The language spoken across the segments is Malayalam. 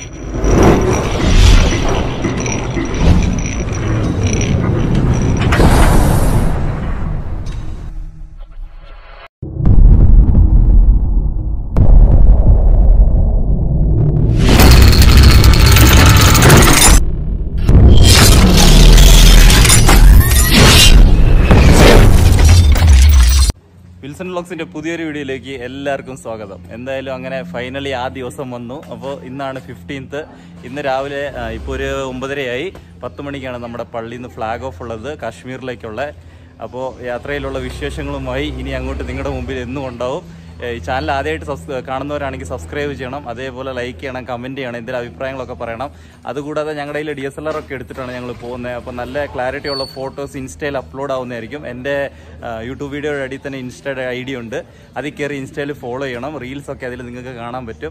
വിൽസൺ വ്ളോഗ്സിന്റെ പുതിയൊരു വീഡിയോയിലേക്ക് എല്ലാവർക്കും സ്വാഗതം എന്തായാലും അങ്ങനെ ഫൈനലി ആ ദിവസം വന്നു അപ്പോൾ ഇന്നാണ് ഫിഫ്റ്റീൻത്ത് ഇന്ന് രാവിലെ ആ, ഇപ്പോൾ ഒരു ഒമ്പതരയായി പത്ത് മണിക്കാണ് നമ്മുടെ പള്ളിയിൽ നിന്ന് ഫ്ലാഗ് ഓഫ് ഉള്ളത് കാശ്മീരിലേക്കുള്ള അപ്പോൾ യാത്രയിലുള്ള വിശേഷങ്ങളുമായി ഇനി അങ്ങോട്ട് നിങ്ങളുടെ മുമ്പിൽ എന്നും ഉണ്ടാവും ഏ, ഈ ചാനൽ ആദ്യമായിട്ട് സബ്സ് കാണുന്നവരാണെങ്കിൽ സബ്സ്ക്രൈബ് ചെയ്യണം അതേപോലെ ലൈക്ക് ചെയ്യണം കമൻറ്റ് ചെയ്യണം എന്തെങ്കിലും അഭിപ്രായങ്ങളൊക്കെ പറയണം അതുകൂടാതെ ഞങ്ങളുടെ കയ്യിൽ ഡി എസ് എൽ ആർ ഒക്കെ എടുത്തിട്ടാണ് ഞങ്ങൾ പോകുന്നത് അപ്പോൾ നല്ല ക്ലാരിറ്റി ഉള്ള ഫോട്ടോസ് ഇൻസ്റ്റയിൽ അപ്ലോഡ് ആവുന്നതായിരിക്കും എൻ്റെ ആ, യൂട്യൂബ് വീഡിയോയുടെ അടിയിൽ തന്നെ ഇൻസ്റ്റയുടെ ഐ ഡി ഉണ്ട് അതിൽ കയറി ഇൻസ്റ്റയിൽ ഫോളോ ചെയ്യണം റീൽസ് ഒക്കെ അതിൽ നിങ്ങൾക്ക് കാണാൻ പറ്റും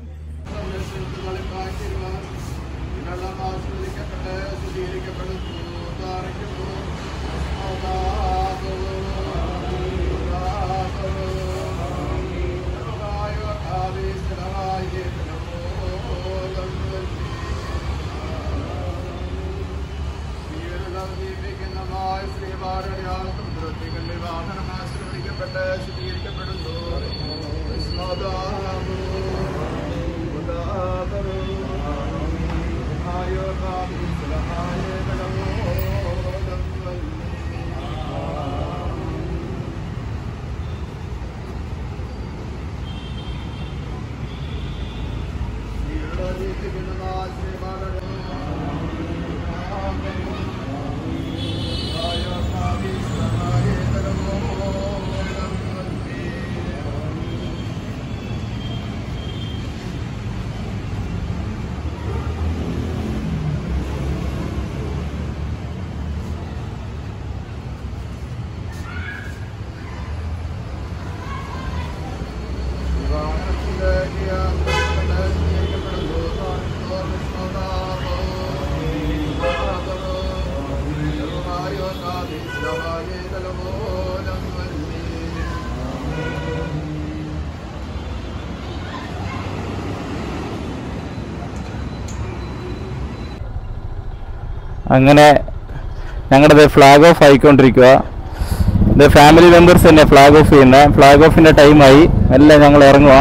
അങ്ങനെ ഞങ്ങളുടെ ഫ്ലാഗ് ഓഫ് ആയിക്കൊണ്ടിരിക്കുക ഇത് ഫാമിലി മെമ്പേഴ്സ് തന്നെ ഫ്ലാഗ് ഓഫ് ചെയ്യുന്നത് ഫ്ലാഗ് ഓഫിന്റെ ടൈമായി എല്ലാം ഞങ്ങൾ ഇറങ്ങുക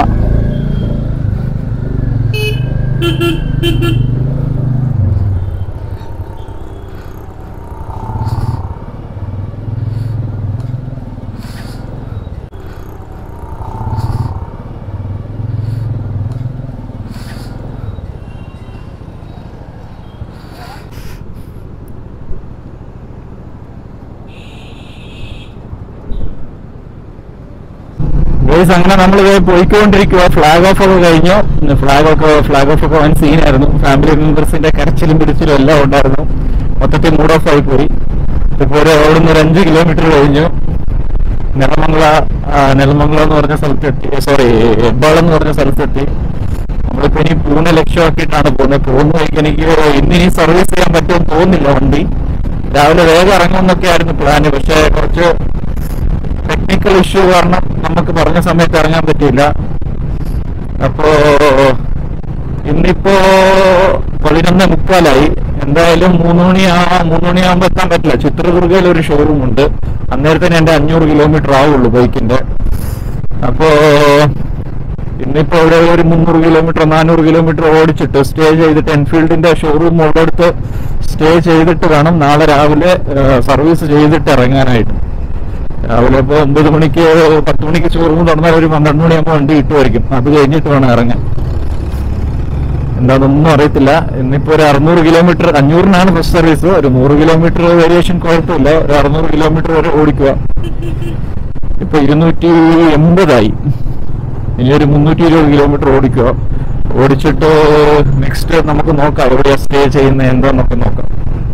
ഗൈസ് അങ്ങനെ നമ്മൾ പോയിക്കൊണ്ടിരിക്കുക ഫ്ലാഗ് ഓഫ് ഒക്കെ കഴിഞ്ഞു ഫ്ലാഗ് ഒക്കെ ഫ്ലാഗ് ഓഫ് ഒക്കെ വൻ സീനായിരുന്നു ഫാമിലി മെമ്പേഴ്സിന്റെ കരച്ചിലും പിടിച്ചിലും എല്ലാം ഉണ്ടായിരുന്നു മൊത്തത്തിൽ മൂഡ് ഓഫ് ആയി പോയി ഇപ്പൊ ഒരു അവിടുന്ന് ഒരു അഞ്ച് കിലോമീറ്റർ കഴിഞ്ഞു നെലമംഗല ആ, നെലമംഗലം എന്ന് പറഞ്ഞ സ്ഥലത്തെത്തി സോറി എബ്ബാളം എന്ന് പറഞ്ഞ സ്ഥലത്തെത്തി നമ്മളിപ്പോ ഇനി പൂനെ ലക്ഷ്യമാക്കിയിട്ടാണ് പോകുന്നത് പോകുന്ന വഴിക്ക് എനിക്ക് ഇന്നിനി സർവീസ് ചെയ്യാൻ പറ്റുമെന്ന് തോന്നുന്നില്ല വണ്ടി രാവിലെ വേഗം ഇറങ്ങുമെന്നൊക്കെ ആയിരുന്നു പ്ലാന് പക്ഷെ കുറച്ച് ടെക്നിക്കൽ ഇഷ്യൂ കാരണം നമുക്ക് പറഞ്ഞ സമയത്ത് ഇറങ്ങാൻ പറ്റിയില്ല അപ്പോ ഇന്നിപ്പോ പതിനൊന്ന് മുക്കാലായി എന്തായാലും മൂന്ന് മണിയാ മൂന്ന് മണിയാകുമ്പോ എത്താൻ പറ്റില്ല ചിത്രദുർഗയിൽ ഒരു ഷോറൂം ഉണ്ട് അന്നേരത്തിന് എന്റെ അഞ്ഞൂറ് കിലോമീറ്റർ ആവുള്ളൂ ബൈക്കിന്റെ അപ്പോ ഇന്നിപ്പോ ഇവിടെ ഒരു മുന്നൂറ് കിലോമീറ്റർ നാനൂറ് കിലോമീറ്റർ ഓടിച്ചിട്ട് സ്റ്റേ ചെയ്തിട്ട് എൻഫീൽഡിന്റെ ഷോറൂം ഉള്ളിടത്ത് സ്റ്റേ ചെയ്തിട്ട് വേണം നാളെ രാവിലെ സർവീസ് ചെയ്തിട്ട് ഇറങ്ങാനായിട്ട് രാവിലെ ഇപ്പൊ ഒമ്പത് മണിക്ക് പത്ത് മണിക്ക് ഷോറൂം തുറന്നാൽ ഒരു പന്ത്രണ്ട് മണിയാകുമ്പോൾ വണ്ടി കിട്ടുമായിരിക്കും അത് കഴിഞ്ഞിട്ട് വേണം ഇറങ്ങാൻ എന്താണെന്നൊന്നും അറിയത്തില്ല ഇന്നിപ്പോ ഒരു അറുന്നൂറ് കിലോമീറ്റർ അഞ്ഞൂറിനാണ് ബസ് സർവീസ് ഒരു നൂറ് കിലോമീറ്റർ വേരിയേഷൻ കുഴപ്പമില്ല ഒരു അറുന്നൂറ് കിലോമീറ്റർ വരെ ഓടിക്കുക ഇപ്പൊ ഇരുന്നൂറ്റി എൺപതായി ഇനി ഒരു മുന്നൂറ്റി ഇരുപത് കിലോമീറ്റർ ഓടിക്കുക ഓടിച്ചിട്ട് നെക്സ്റ്റ് നമുക്ക് നോക്കാം എവിടെയാ സ്റ്റേ ചെയ്യുന്നത് എന്താന്നൊക്കെ നോക്കാം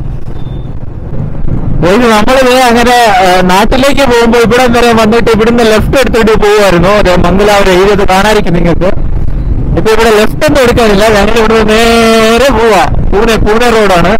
ഒരു നമ്മളിത് അങ്ങനെ ആ, നാട്ടിലേക്ക് പോകുമ്പോ ഇവിടെ വരെ വന്നിട്ട് ഇവിടുന്ന് ലെഫ്റ്റ് എടുത്തിട്ട് പോകുമായിരുന്നു ഒരു മംഗലാപുരം എഴുതിയത് കാണാതിരിക്കും നിങ്ങൾക്ക് ഇപ്പൊ ഇവിടെ ലെഫ്റ്റ് ഒന്നും എടുക്കാനില്ല ഞങ്ങൾ ഇവിടെ നേരെ പോവാ പൂനെ പൂനെ റോഡാണ്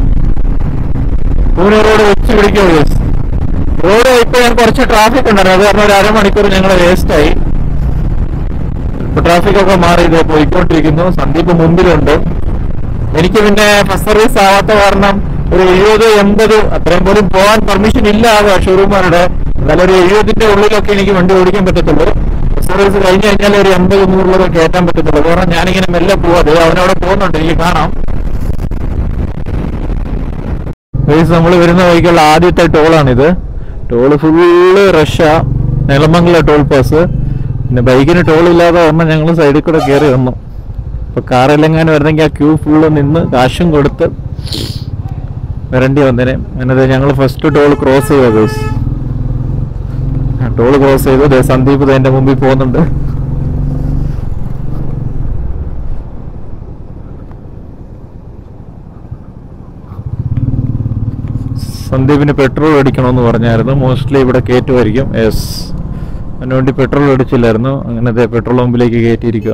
പൂനെ റോഡ് വെച്ച് പിടിക്കുക റോഡ് ഇപ്പൊ ഞാൻ കുറച്ച് ട്രാഫിക് ഉണ്ടായിരുന്നു അത് കാരണം ഒരു അരമണിക്കൂർ ഞങ്ങൾ വേസ്റ്റ് ആയി ഇപ്പൊ ട്രാഫിക് ഒക്കെ മാറി ഇത് പോയിക്കൊണ്ടിരിക്കുന്നു സന്ദീപ് മുമ്പിലുണ്ട് എനിക്ക് പിന്നെ ഫസ്റ്റ് സർവീസ് ആവാത്ത കാരണം ഒരു എഴുപത് എൺപത് അത്രയും പോലും പോകാൻ പെർമിഷൻ ഇല്ലാതെ ഷോറൂമുകാരുടെ എന്നാലും ഒരു എഴുപതിന്റെ ഉള്ളിലൊക്കെ എനിക്ക് വണ്ടി ഓടിക്കാൻ പറ്റത്തുള്ളൂ ഫസ്റ്റ് സർവീസ് കഴിഞ്ഞ് കഴിഞ്ഞാൽ ഒരു എൺപത് നൂറിലൊക്കെ കയറ്റാൻ പറ്റത്തുള്ളൂ കാരണം ഞാനിങ്ങനെ മെല്ലെ പോവാതെ അവനവിടെ പോകുന്നുണ്ട് എനിക്ക് കാണാം നമ്മൾ വരുന്ന വഴിക്കുള്ള ആദ്യത്തെ ടോളാണിത് ടോള് ഫുള്ള് റഷ്യ നിലമംഗല ടോൾ പാസ് പിന്നെ ബൈക്കിന് ടോൾ ഇല്ലാതെ വന്നാൽ ഞങ്ങൾ സൈഡിൽ കൂടെ കയറി വന്നു അപ്പൊ കാറിലെങ്ങാനും വരുന്നെങ്കിൽ ആ ക്യൂ ഫുള്ള് നിന്ന് കാശും കൊടുത്ത് വരേണ്ടി വന്നേനെ അങ്ങനെ ഞങ്ങൾ ഫസ്റ്റ് ടോൾ ക്രോസ് ചെയ്തു ടോൾ ക്രോസ് ചെയ്തു ദേ സന്ദീപ് ദേ എന്റെ മുമ്പിൽ പോകുന്നുണ്ട് സന്ദീപിന് പെട്രോൾ അടിക്കണമെന്ന് പറഞ്ഞായിരുന്നു മോസ്റ്റ്ലി ഇവിടെ കയറ്റുമായിരിക്കും യെസ് അതിനുവേണ്ടി പെട്രോൾ അടിച്ചില്ലായിരുന്നു അങ്ങനത്തെ പെട്രോൾ പമ്പിലേക്ക് കയറ്റിയിരിക്കുക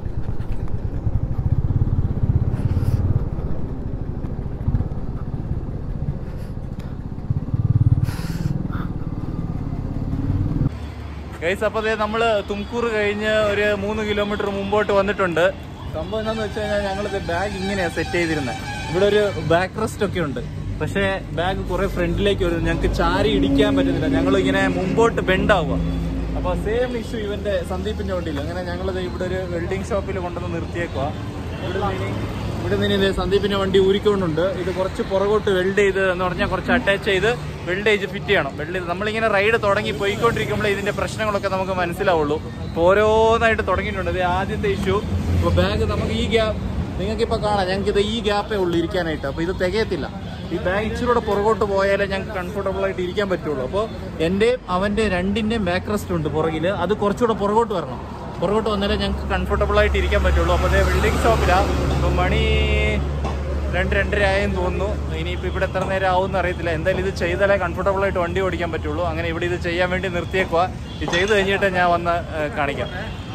ഗൈസ് അപ്പോൾ നമ്മൾ തുംകൂർ കഴിഞ്ഞ് ഒരു മൂന്ന് കിലോമീറ്റർ മുമ്പോട്ട് വന്നിട്ടുണ്ട് സംഭവം എന്താന്ന് വെച്ച് കഴിഞ്ഞാൽ ഞങ്ങളിത് ബാഗ് ഇങ്ങനെയാണ് സെറ്റ് ചെയ്തിരുന്നത് ഇവിടെ ഒരു ബാക്ക് റെസ്റ്റ് ഒക്കെ ഉണ്ട് പക്ഷേ ബാഗ് കുറെ ഫ്രണ്ടിലേക്ക് വരും ഞങ്ങൾക്ക് ചാരി ഇടിക്കാൻ പറ്റുന്നില്ല ഞങ്ങൾ ഇങ്ങനെ മുമ്പോട്ട് ബെൻഡാവുക അപ്പൊ സെയിം ഇഷ്യൂ ഇവന്റെ സന്ദീപിന്റെ വണ്ടിയിൽ അങ്ങനെ ഞങ്ങളിത് ഇവിടെ ഒരു വെൽഡിംഗ് ഷോപ്പിൽ കൊണ്ടുവന്ന് നിർത്തിയേക്കുക ഇവിടെ നിന്ന് ഇനി- ഇവിടെ നിന്ന് ഇനി സന്ദീപിന്റെ വണ്ടി ഊരിക്കൊണ്ടുണ്ട് ഇത് കുറച്ച് പുറകോട്ട് വെൽഡ് ചെയ്ത് എന്ന് പറഞ്ഞാൽ കുറച്ച് അറ്റാച്ച് ചെയ്ത് വെൽഡ് ചെയ്ത് ഫിറ്റ് ചെയ്യണം വെൽഡ് ചെയ്ത് നമ്മളിങ്ങനെ റൈഡ് തുടങ്ങി പോയിക്കൊണ്ടിരിക്കുമ്പോൾ ഇതിന്റെ പ്രശ്നങ്ങളൊക്കെ നമുക്ക് മനസ്സിലാവുള്ളൂ അപ്പോൾ ഓരോന്നായിട്ട് തുടങ്ങിയിട്ടുണ്ട് ഇത് ആദ്യത്തെ ഇഷ്യൂ ഇപ്പോൾ ബാഗ് നമുക്ക് ഈ ഗ്യാപ്പ് നിങ്ങൾക്ക് ഇപ്പോൾ കാണാം ഞങ്ങൾക്ക് ഇത് ഈ ഗ്യാപ്പേ ഉള്ളൂ ഇരിക്കാനായിട്ട് അപ്പോൾ ഇത് തികയത്തില്ല ഈ ബാഗ് ഇച്ചിരൂടെ പുറകോട്ട് പോയാലേ ഞങ്ങൾക്ക് കംഫർട്ടബിൾ ആയിട്ട് ഇരിക്കാൻ പറ്റുള്ളൂ അപ്പോൾ എൻ്റെയും അവൻ്റെ രണ്ടിൻ്റെയും ബാക്ക് റെസ്റ്റ് ഉണ്ട് പുറകിൽ അത് കുറച്ചുകൂടെ പുറകോട്ട് വരണം പുറകോട്ട് വന്നാലേ ഞങ്ങൾക്ക് കംഫർട്ടബിൾ ആയിട്ട് ഇരിക്കാൻ പറ്റുള്ളൂ അപ്പോൾ അതേ വെൽഡിംഗ് ഷോപ്പിലാണ് ഇപ്പം മണി രണ്ട് രണ്ടര ആയെന്ന് തോന്നുന്നു ഇനിയിപ്പോൾ ഇവിടെ എത്ര നേരം ആവുമെന്ന് അറിയത്തില്ല എന്തായാലും ഇത് ചെയ്താലേ കംഫർട്ടബിൾ ആയിട്ട് വണ്ടി ഓടിക്കാൻ പറ്റുള്ളൂ അങ്ങനെ ഇവിടെ ഇത് ചെയ്യാൻ വേണ്ടി നിർത്തിയേക്കുക ഇത് ചെയ്ത് കഴിഞ്ഞിട്ട് ഞാൻ വന്ന് ഏഹ്, കാണിക്കാം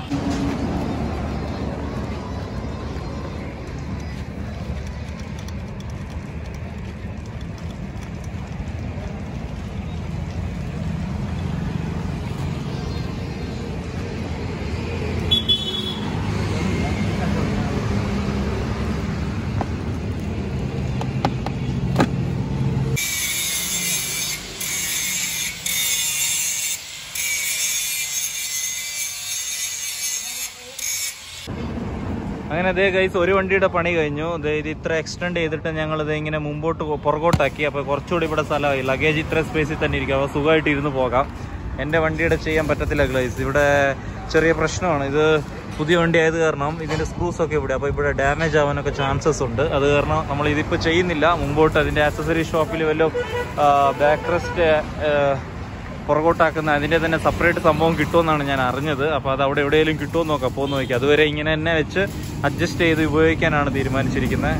അങ്ങനെ അതേ ഗൈസ് ഒരു വണ്ടിയുടെ പണി കഴിഞ്ഞു ദേ ഇത് ഇത്ര എക്സ്റ്റെൻഡ് ചെയ്തിട്ട് ഞങ്ങൾ ഇത് ഇങ്ങനെ മുമ്പോട്ട് കൊ- പുറകോട്ടാക്കി അപ്പോൾ കുറച്ചുകൂടി ഇവിടെ സ്ഥലമായി ലഗേജ് ഇത്ര സ്പേസിൽ തന്നെ ഇരിക്കും അപ്പോൾ സുഖമായിട്ട് ഇരുന്ന് പോകാം എൻ്റെ വണ്ടിയുടെ ചെയ്യാൻ പറ്റത്തില്ല ഗൈസ് ഇവിടെ ചെറിയ പ്രശ്നമാണ് ഇത് പുതിയ വണ്ടി ആയത് കാരണം ഇതിൻ്റെ സ്ക്രൂസ് ഒക്കെ ഇവിടെ അപ്പോൾ ഇവിടെ ഡാമേജ് ആവാനൊക്കെ ചാൻസസ് ഉണ്ട് അത് കാരണം നമ്മൾ ഇതിപ്പോൾ ചെയ്യുന്നില്ല മുമ്പോട്ട് അതിൻ്റെ ആക്സസറി ഷോപ്പിൽ വല്ലതും ബാക്ക് റെസ്റ്റ് പുറകോട്ടാക്കുന്ന അതിന്റെ തന്നെ സെപ്പറേറ്റ് സംഭവം കിട്ടുമെന്നാണ് ഞാൻ അറിഞ്ഞത് അപ്പോൾ അത് അവിടെ എവിടെയെങ്കിലും കിട്ടുമോ നോക്കാം പോകുന്ന നോക്കി അതുവരെ ഇങ്ങനെ തന്നെ വെച്ച് അഡ്ജസ്റ്റ് ചെയ്ത് ഉപയോഗിക്കാനാണ് തീരുമാനിച്ചിരിക്കുന്നത്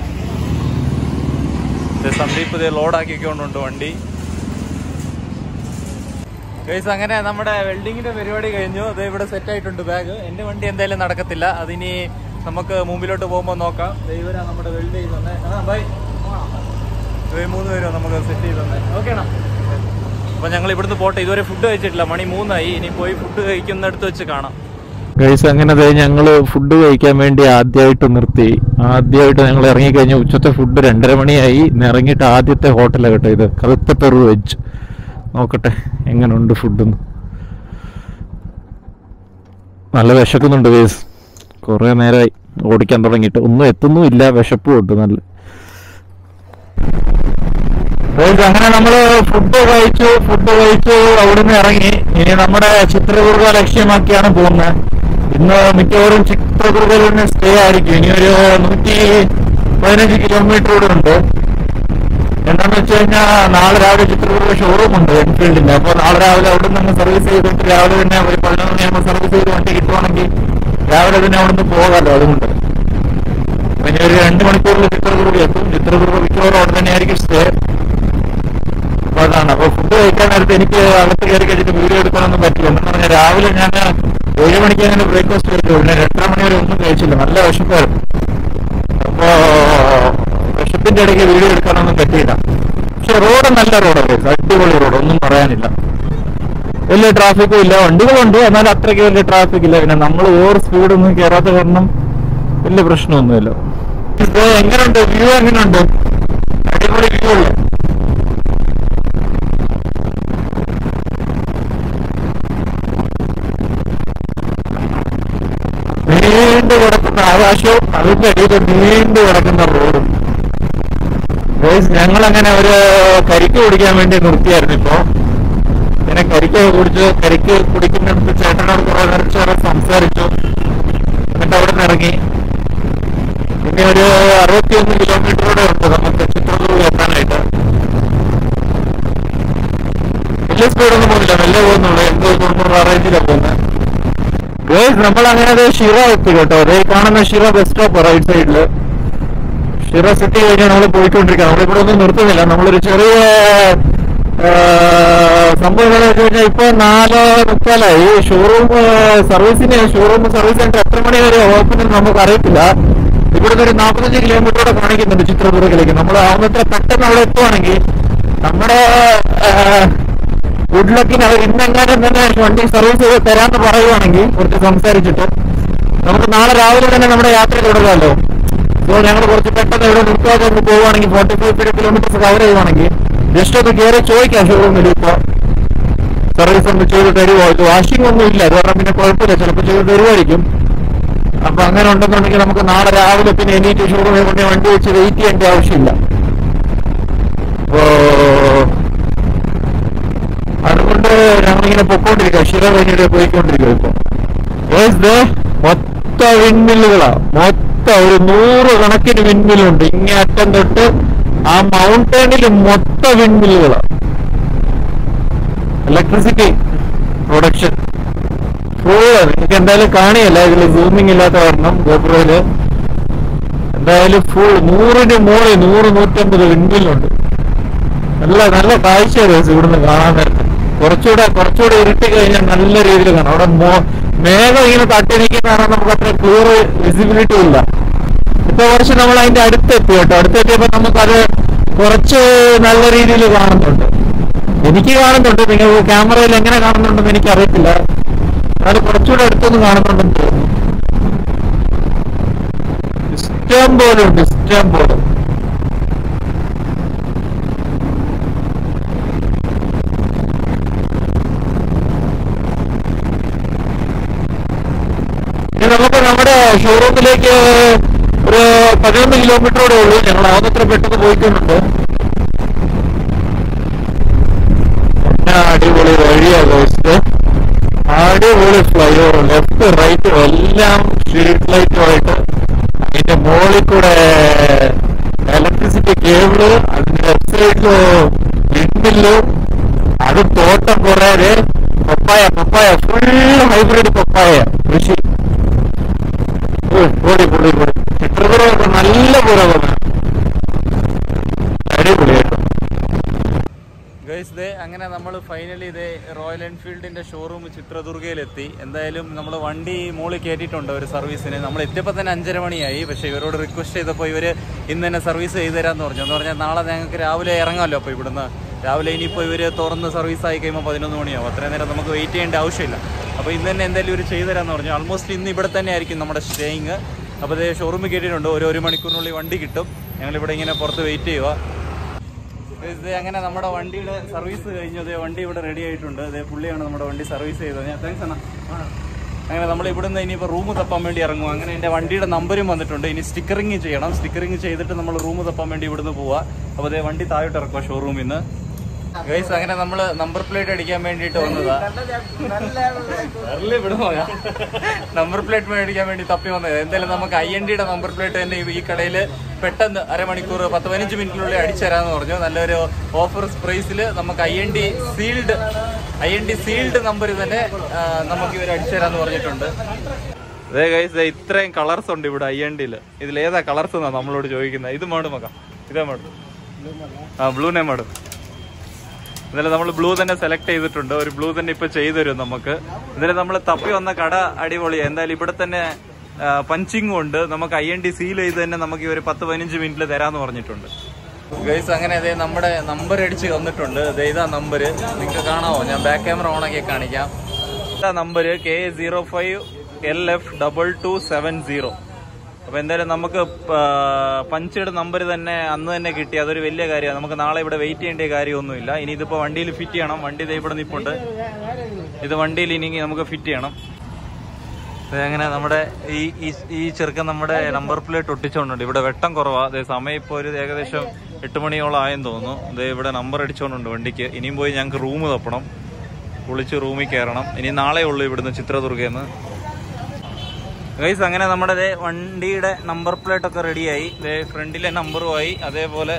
ഇത് സന്ദീപ് ഇത് ലോഡാക്കിക്കൊണ്ടുണ്ട് വണ്ടി ഗൈസ് അങ്ങനെ നമ്മുടെ വെൽഡിങ്ങിന്റെ പരിപാടി കഴിഞ്ഞു അത് ഇവിടെ സെറ്റ് ആയിട്ടുണ്ട് ബാഗ് എന്റെ വണ്ടി എന്തായാലും നടക്കത്തില്ല അതിനി നമുക്ക് മുമ്പിലോട്ട് പോകുമ്പോൾ നോക്കാം ദൈവരാ നമ്മുടെ വെൽഡ് ചെയ്ത് തന്നെ ആ ബൈ ഇവർ മൂന്ന് പേരോ നമുക്ക് സെറ്റ് ചെയ്ത് തന്നെ ഓക്കേണോ അപ്പൊ ഞങ്ങൾ ഇവിടുന്ന് പോട്ടെ ഇതുവരെ ഫുഡ് കഴിച്ചിട്ടില്ല മണി മൂന്നായി ഇനി പോയി ഫുഡ് കഴിക്കുന്നിടത്ത് വെച്ച് കാണാം ഗൈസ് അങ്ങനെ ദേ ഞങ്ങള് ഫുഡ് കഴിക്കാൻ വേണ്ടി ആദ്യമായിട്ട് നിർത്തി ആദ്യമായിട്ട് ഞങ്ങൾ ഇറങ്ങിക്കഴിഞ്ഞ ഉച്ചത്തെ ഫുഡ് രണ്ടര മണിയായി ഇന്ന് ഇറങ്ങിയിട്ട് ആദ്യത്തെ ഹോട്ടലാണ് കേട്ടോ ഇത് കറുത്ത പെറു വെജ് നോക്കട്ടെ എങ്ങനെയുണ്ട് ഫുഡെന്ന് നല്ല വിശക്കുന്നുണ്ട് ഗൈസ് കുറേ നേരമായി ഓടിക്കാൻ തുടങ്ങിയിട്ട് ഒന്നും എത്തുന്നുമില്ല വിശപ്പും ഉണ്ട് നല്ല ഗൈസ് അങ്ങനെ നമ്മള് ഫുഡ് കഴിച്ചു ഫുഡ് കഴിച്ചു അവിടുന്ന് ഇറങ്ങി ഇനി നമ്മുടെ ചിത്രദുർഗ ലക്ഷ്യമാക്കിയാണ് പോകുന്നത് ഇന്ന് മിക്കവാറും ചിത്രദുർഗയിൽ തന്നെ സ്റ്റേ ആയിരിക്കും ഇനി ഒരു നൂറ്റി പതിനഞ്ച് കിലോമീറ്റർ കൂടെ ഉണ്ട് എന്താന്ന് വെച്ച് കഴിഞ്ഞാൽ നാളെ രാവിലെ ചിത്രദുർഗ ഷോറൂം ഉണ്ട് എൻഫീൽഡിന്റെ അപ്പൊ നാളെ രാവിലെ അവിടെ നിന്ന് സർവീസ് ചെയ്തിട്ട് രാവിലെ തന്നെ ഒരു പതിനൊന്ന് മണിയാകുമ്പോൾ സർവീസ് ചെയ്ത് വണ്ടി കിട്ടുവാണെങ്കിൽ രാവിലെ തന്നെ അവിടെ നിന്ന് പോകാമല്ലോ അതുകൊണ്ട് അപ്പൊ ഇനി ഒരു രണ്ട് മണിക്കൂറിൽ ചിത്രദുർഗ എത്തും ചിത്രദുർഗ മിക്കവാറും അവിടെ തന്നെ ആയിരിക്കും സ്റ്റേ അപ്പൊ അതാണ് അപ്പൊ ഫുഡ് കഴിക്കാൻ നേരത്തെ എനിക്ക് അകത്ത് കയറി കഴിച്ചിട്ട് വീഡിയോ എടുക്കാനൊന്നും പറ്റില്ല എന്ന് പറഞ്ഞാൽ രാവിലെ ഞാൻ ഏഴ് മണിക്ക് അങ്ങനെ ബ്രേക്ക്ഫാസ്റ്റ് കഴിച്ചു പിന്നെ എട്ടര മണി വരെ ഒന്നും കഴിച്ചില്ല നല്ല വിശപ്പായിരുന്നു അപ്പോ വിശപ്പിന്റെ ഇടയ്ക്ക് വീഡിയോ എടുക്കാനൊന്നും പറ്റിയില്ല പക്ഷെ റോഡ് നല്ല റോഡാണ് അടിപൊളി റോഡ് ഒന്നും പറയാനില്ല വലിയ ട്രാഫിക്കും ഇല്ല വണ്ടികളുണ്ട് എന്നാൽ അത്രയ്ക്ക് വലിയ ട്രാഫിക് ഇല്ല പിന്നെ നമ്മൾ ഓവർ സ്പീഡൊന്നും കയറാത്ത കാരണം വലിയ പ്രശ്നമൊന്നുമില്ല ഇത് എങ്ങനെയുണ്ട് വ്യൂ എങ്ങനെയുണ്ട് അടിപൊളി വ്യൂ ഉള്ളു നീണ്ടു കിടക്കുന്ന ആകാശവും അതിന്റെ അടിയിൽ നീണ്ടു കിടക്കുന്ന റോഡും ഞങ്ങൾ അങ്ങനെ ഒരു കരിക്ക് കുടിക്കാൻ വേണ്ടി നിർത്തിയായിരുന്നു ഇപ്പോ ഇങ്ങനെ കരിക്ക് കുടിച്ച് കരിക്ക് കുടിക്കുന്നിടത്ത് ചേട്ടനോട് കുറെ നേരം ചേർന്ന് സംസാരിച്ചു എന്നിട്ട് അവിടെ നിന്ന് ഇറങ്ങി പിന്നെ ഒരു അറുപത്തിയൊന്ന് കിലോമീറ്ററോടെ ഉണ്ട് നമുക്ക് ചിത്രദൂർ എത്താനായിട്ട് വലിയ സ്പീഡൊന്നും പോകുന്നില്ല മെല്ലെ പോകുന്നുള്ളൂ എൺപത് തൊണ്ണൂറ് ആ റേഞ്ചിലാണ് പോകുന്നത് ഗേൾസ് നമ്മൾ അങ്ങനെ അതേ ഷിറ എത്തി കേട്ടോ അതേ കാണുന്ന ഷിറ ബസ് സ്റ്റോപ്പ് റൈറ്റ് സൈഡില് ഷിറ സിറ്റി കഴിഞ്ഞാൽ നമ്മൾ പോയിക്കൊണ്ടിരിക്കുക നമ്മളിവിടെ ഒന്നും നിർത്തുന്നില്ല നമ്മളൊരു ചെറിയ ആ, സംഭവം എന്താണെന്ന് വെച്ച് കഴിഞ്ഞാൽ ഇപ്പൊ നാല് മുക്കാലായി ഷോറൂം സർവീസിന് ഷോറൂം സർവീസ് സെന്റർ എത്ര മണി വരെ ഓപ്പൺ എന്ന് നമുക്ക് അറിയത്തില്ല ഇവിടുന്ന് ഒരു നാൽപ്പത്തഞ്ച് കിലോമീറ്ററോടെ കാണിക്കുന്നുണ്ട് ചിത്രദുർഗയിലേക്ക് നമ്മൾ ആവുന്നത്ര പെട്ടെന്ന് അവിടെ എത്തുവാണെങ്കിൽ നമ്മുടെ ഗുഡ്ലക്കിന് അവർ ഇന്നെങ്ങാനും തന്നെ വണ്ടി സർവീസ് ചെയ്ത് തരാമെന്ന് പറയുവാണെങ്കിൽ കുറച്ച് സംസാരിച്ചിട്ട് നമുക്ക് നാളെ രാവിലെ തന്നെ നമ്മുടെ യാത്ര തുടങ്ങാമല്ലോ സോ ഞങ്ങൾ കുറച്ച് പെട്ടെന്ന് ഇവിടെ നിർത്താതെ ഒന്ന് പോവുകയാണെങ്കിൽ ഫോർട്ടി ഫൈവ് കിലോമീറ്റേഴ്സ് കവർ ചെയ്യുവാണെങ്കിൽ ജസ്റ്റ് ഒന്ന് കയറി ചോദിക്കാം ഷോറൂമിൽ ഇപ്പൊ സർവീസ് ഒന്ന് ചെയ്ത് തരുമോ ഇത് വാഷിംഗ് ഒന്നും ഇല്ല അത് കാരണം പിന്നെ കുഴപ്പമില്ല ചിലപ്പോൾ ചെയ്ത് തരുമായിരിക്കും അപ്പൊ അങ്ങനെ ഉണ്ടെന്നുണ്ടെങ്കിൽ നമുക്ക് നാളെ രാവിലെ പിന്നെ എണീറ്റ് ഷോറൂമിൽ കൊണ്ട് വണ്ടി വെച്ച് വെയിറ്റ് ചെയ്യേണ്ട ആവശ്യമില്ല അപ്പോ അതുകൊണ്ട് ഞങ്ങളിങ്ങനെ പൊക്കോണ്ടിരിക്കുക ശിര കഴിഞ്ഞിട്ട് പോയിക്കൊണ്ടിരിക്കുക ഇപ്പൊ Guys, ദേ മൊത്ത വിൻമില്ലുകളാ മൊത്തം ഒരു നൂറ് കണക്കിന് വിൻമില്ലുണ്ട് ഇങ്ങേ അറ്റം തൊട്ട് ആ മൗണ്ടനിൽ മൊത്ത വിൻമില്ലുകളാ ഇലക്ട്രിസിറ്റി പ്രൊഡക്ഷൻ ഫുള്ള് നിങ്ങൾക്ക് എന്തായാലും കാണിയല്ല ഇതിൽ സൂമിങ് ഇല്ലാത്ത കാരണം ഗോപുരയില് എന്തായാലും ഫുൾ നൂറിന് മുകളിൽ നൂറ് നൂറ്റമ്പത് വിൻമില്ലുണ്ട് നല്ല നല്ല കാഴ്ച രസം ഇവിടുന്ന് കാണാൻ നേരത്ത് കുറച്ചുകൂടെ കുറച്ചുകൂടെ ഇരുട്ടി കഴിഞ്ഞാൽ നല്ല രീതിയിൽ കാണാം അവിടെ മോ- മേഘം ഇങ്ങനെ തട്ടി നിൽക്കുന്ന കാരണം നമുക്ക് അത്ര ക്ലിയർ വിസിബിലിറ്റി ഇല്ല ഇപ്പൊ കുറച്ച് നമ്മൾ അതിന്റെ അടുത്തെത്തി കേട്ടോ അടുത്തെത്തിയപ്പോ നമുക്കത് കുറച്ച് നല്ല രീതിയിൽ കാണുന്നുണ്ട് എനിക്ക് കാണുന്നുണ്ട് നിങ്ങൾ ക്യാമറയിൽ എങ്ങനെ കാണുന്നുണ്ടെന്ന് എനിക്ക് അറിയത്തില്ല അത് കുറച്ചുകൂടെ അടുത്തൊന്ന് കാണുന്നുണ്ടെന്ന് തോന്നുന്നു ഇഷ്ടം പോലെ ഉണ്ട് ഇഷ്ടം പോലെ ഇനി നമുക്ക് നമ്മുടെ ഷോറൂമിലേക്ക് ഒരു പതിനൊന്ന് കിലോമീറ്ററോടെ ഉള്ളൂ ഞങ്ങൾ ആവുന്നത്ര പെട്ടെന്ന് പോയിക്കൊണ്ടുണ്ട് എന്നാ അടിപൊളി വഴിയാ കോസ്റ്റ് അടിപൊളി ഫ്ലൈ ഓവർ ലെഫ്റ്റ് റൈറ്റ് എല്ലാം സ്ട്രീറ്റ് ലൈറ്റുമായിട്ട് അതിന്റെ മുകളിൽ കൂടെ ഇലക്ട്രിസിറ്റി കേബിള് അതിന്റെ ലെഫ്റ്റ് സൈഡില് വിൻമില്ല് അത് തോട്ടം കുറെ പപ്പായ പപ്പായ ഫുൾ ഹൈബ്രിഡ് പപ്പായ കൃഷി ഓ, പൊളി പൊളി പൊളി ചിത്രപുരമൊക്കെ നല്ല പുറമാണ് അടിപൊളിയായിട്ട് ഗൈസ് ദേ അങ്ങനെ നമ്മൾ ഫൈനലി ഇതേ റോയൽ എൻഫീൽഡിന്റെ ഷോറൂം ചിത്രദുർഗയിലെത്തി എന്തായാലും നമ്മൾ വണ്ടി മുകളിൽ കയറ്റിയിട്ടുണ്ട് ഒരു സർവീസിന് നമ്മൾ എത്തിയപ്പോൾ തന്നെ അഞ്ചര മണിയായി പക്ഷേ ഇവരോട് റിക്വസ്റ്റ് ചെയ്തപ്പോൾ ഇവർ ഇന്ന് തന്നെ സർവീസ് ചെയ്തു തരാമെന്ന് പറഞ്ഞു എന്ന് പറഞ്ഞാൽ നാളെ ഞങ്ങൾക്ക് രാവിലെ ഇറങ്ങാമല്ലോ അപ്പോൾ ഇവിടുന്ന് രാവിലെ ഇനിയിപ്പോൾ ഇവർ തുറന്ന് സർവീസ് ആയി കഴിയുമ്പോൾ പതിനൊന്ന് മണിയാവും അത്രയും നേരം നമുക്ക് വെയിറ്റ് ചെയ്യേണ്ട ആവശ്യമില്ല അപ്പോൾ ഇന്ന് തന്നെ എന്തായാലും ഇവർ ചെയ്തു തരാമെന്ന് പറഞ്ഞു ആൾമോസ്റ്റ് ഇന്ന് ഇവിടെ തന്നെ ആയിരിക്കും നമ്മുടെ സ്റ്റേയിങ് അപ്പോൾ ഇതേ ഷോറൂമിൽ കയറ്റിയിട്ടുണ്ട് ഒരു ഒരു മണിക്കൂറിനുള്ളിൽ വണ്ടി കിട്ടും ഞങ്ങളിവിടെ ഇങ്ങനെ പുറത്ത് വെയിറ്റ് ചെയ്യുക ഇത് അങ്ങനെ നമ്മുടെ വണ്ടിയുടെ സർവീസ് കഴിഞ്ഞു അതേ വണ്ടി ഇവിടെ റെഡി ആയിട്ടുണ്ട് അതേ പുള്ളിയാണ് നമ്മുടെ വണ്ടി സർവീസ് ചെയ്തത് ഞാൻ താങ്ക്സ് അണ്ണാ അങ്ങനെ നമ്മൾ ഇവിടുന്ന് ഇനിയിപ്പോൾ റൂം തപ്പാൻ വേണ്ടി ഇറങ്ങും അങ്ങനെ എൻ്റെ വണ്ടിയുടെ നമ്പരും വന്നിട്ടുണ്ട് ഇനി സ്റ്റിക്കറിങ് ചെയ്യണം സ്റ്റിക്കറിങ് ചെയ്തിട്ട് നമ്മൾ റൂം തപ്പാൻ വേണ്ടി ഇവിടുന്ന് പോവാ അപ്പോൾ അതേ വണ്ടി താഴോട്ട് ഇറക്കുക ഷോറൂമിൽ നിന്ന് ഗൈസ് അങ്ങനെ നമ്മൾ നമ്പർ പ്ലേറ്റ് അടിക്കാൻ വേണ്ടിയിട്ട് വന്നതാ വെറുതെ വിടുമോ നമ്പർ പ്ലേറ്റ് മേടിക്കാൻ വേണ്ടി തപ്പി വന്നത് എന്തായാലും നമുക്ക് ഐ എൻ ഡിയുടെ നമ്പർ പ്ലേറ്റ് തന്നെ ഈ കടയിൽ പെട്ടെന്ന് അരമണിക്കൂർ പത്ത് പതിനഞ്ച് മിനിറ്റിനുള്ളിൽ അടിച്ചുതരാന്ന് പറഞ്ഞു നല്ലൊരു ഓഫർ പ്രൈസിൽ നമുക്ക് I N D sealed I N D sealed number തന്നെ ആ, നമുക്ക് ഇവർ അടിച്ചുതരാന്ന് പറഞ്ഞിട്ടുണ്ട് അതെ ഗൈസ് ഇത്രയും കളർസ് ഉണ്ട് ഇവിടെ ഐ എൻ ഡിയിൽ ഇതിൽ ഏതാ കളർസ് എന്നാ നമ്മളോട് ചോദിക്കുന്നത് ഇത് മാഡം മക്കാം ഇതാ മാഡം ആ ബ്ലൂ നെ മാഡം എന്നാലും നമ്മൾ ബ്ലൂ തന്നെ സെലക്ട് ചെയ്തിട്ടുണ്ട് ഒരു ബ്ലൂ തന്നെ ഇപ്പൊ ചെയ്തു തരും നമുക്ക് എന്നാലും നമ്മൾ തപ്പി വന്ന കട അടിപൊളിയാണ് എന്തായാലും ഇവിടെ തന്നെ പഞ്ചിങ്ങും ഉണ്ട് നമുക്ക് ഐ എൻ ഡി സീൽ ചെയ്ത് തന്നെ നമുക്ക് ഈ ഒരു പത്ത് പതിനഞ്ച് മിനിറ്റിൽ തരാന്ന് പറഞ്ഞിട്ടുണ്ട് ഗൈസ് അങ്ങനെ അതെ നമ്മുടെ നമ്പർ അടിച്ച് വന്നിട്ടുണ്ട് ദേ ഇതാ നമ്പർ നിങ്ങൾക്ക് കാണാമോ ഞാൻ ബാക്ക് ക്യാമറ ഓൺ ആക്കി കാണിക്കാം ഇതാ number K zero five L F double two seven zero അപ്പൊ എന്തായാലും നമുക്ക് പഞ്ചയുടെ നമ്പർ തന്നെ അന്ന് തന്നെ കിട്ടി അതൊരു വലിയ കാര്യമാണ് നമുക്ക് നാളെ ഇവിടെ വെയിറ്റ് ചെയ്യേണ്ട കാര്യമൊന്നുമില്ല ഇനി ഇതിപ്പോ വണ്ടിയിൽ ഫിറ്റ് ചെയ്യണം വണ്ടി ദേ ഇവിടെ നിപ്പുണ്ട് ഇത് വണ്ടിയിൽ ഇനി നമുക്ക് ഫിറ്റ് ചെയ്യണം ഇത് അങ്ങനെ നമ്മുടെ ഈ ഈ- ഈ ചെറുക്കൻ നമ്മുടെ നമ്പർ പ്ലേറ്റ് ഒട്ടിച്ചോണ്ടുണ്ട് ഇവിടെ വെട്ടം കുറവാ അതേ സമയം ഇപ്പോൾ ഒരു ഏകദേശം എട്ട് മണിയോളം ആയെന്ന് തോന്നുന്നു ഇത് ഇവിടെ നമ്പർ അടിച്ചോണ്ടുണ്ട് വണ്ടിക്ക് ഇനിയും പോയി ഞങ്ങൾക്ക് റൂം തപ്പണം കുളിച്ച് റൂമിൽ കയറണം ഇനി നാളെ ഉള്ളൂ ഇവിടുന്ന് ചിത്രദുർഗന്ന് ഗൈസ് അങ്ങനെ നമ്മുടെ ദേ വണ്ടിയുടെ നമ്പർ പ്ലേറ്റ് ഒക്കെ റെഡിയായി ദേ ഫ്രണ്ടിലെ നമ്പറുമായി അതേപോലെ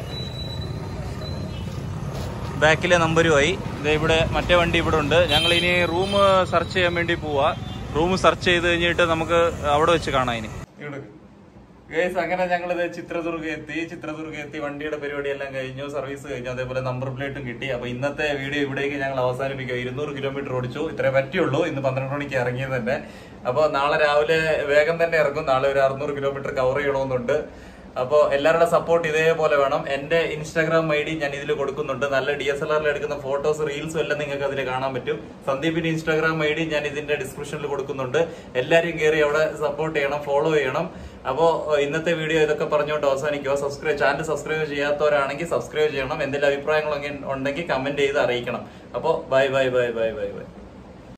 ബാക്കിലെ നമ്പരുമായി ദേ ഇവിടെ മറ്റേ വണ്ടി ഇവിടെ ഉണ്ട് ഞങ്ങൾ ഇനി റൂം സെർച്ച് ചെയ്യാൻ വേണ്ടി പോവാ റൂം സെർച്ച് ചെയ്ത് കഴിഞ്ഞിട്ട് നമുക്ക് അവിടെ വെച്ച് കാണാം ഇനി ഗൈസ് അങ്ങനെ ഞങ്ങൾ ഇത് ചിത്രദുർഗ എത്തി ചിത്രദുർഗ എത്തി വണ്ടിയുടെ പരിപാടി എല്ലാം കഴിഞ്ഞു സർവീസ് കഴിഞ്ഞു അതേപോലെ നമ്പർ പ്ലേറ്റും കിട്ടി അപ്പൊ ഇന്നത്തെ വീഡിയോ ഇവിടേക്ക് ഞങ്ങൾ അവസാനിപ്പിക്കുക ഇരുന്നൂറ് കിലോമീറ്റർ ഓടിച്ചു ഇത്രേ പറ്റിയുള്ളൂ ഇന്ന് പന്ത്രണ്ട് മണിക്ക് ഇറങ്ങിയത് തന്നെ അപ്പൊ നാളെ രാവിലെ വേഗം തന്നെ ഇറങ്ങും നാളെ ഒരു അറുന്നൂറ് കിലോമീറ്റർ കവർ ചെയ്യണമെന്നുണ്ട് അപ്പോൾ എല്ലാവരുടെ സപ്പോർട്ട് ഇതേപോലെ വേണം എന്റെ ഇൻസ്റ്റാഗ്രാം ഐ ഡി ഞാൻ ഇതിൽ കൊടുക്കുന്നുണ്ട് നല്ല ഡി എസ് എൽ ആറിൽ എടുക്കുന്ന ഫോട്ടോസ് റീൽസും എല്ലാം നിങ്ങൾക്ക് അതിൽ കാണാൻ പറ്റും സന്ദീപിന്റെ ഇൻസ്റ്റാഗ്രാം ഐ ഡി ഞാൻ ഇതിന്റെ ഡിസ്ക്രിപ്ഷനിൽ കൊടുക്കുന്നുണ്ട് എല്ലാവരും കയറി അവിടെ സപ്പോർട്ട് ചെയ്യണം ഫോളോ ചെയ്യണം അപ്പോൾ ഇന്നത്തെ വീഡിയോ ഇതൊക്കെ പറഞ്ഞുകൊണ്ട് അവസാനിക്കുക സബ്സ്ക്രൈബ് ചാനൽ സബ്സ്ക്രൈബ് ചെയ്യാത്തവരാണെങ്കിൽ സബ്സ്ക്രൈബ് ചെയ്യണം എന്തെങ്കിലും അഭിപ്രായങ്ങളൊക്കെ ഉണ്ടെങ്കിൽ കമന്റ് ചെയ്ത് അറിയിക്കണം അപ്പോൾ bye bye bye bye bye by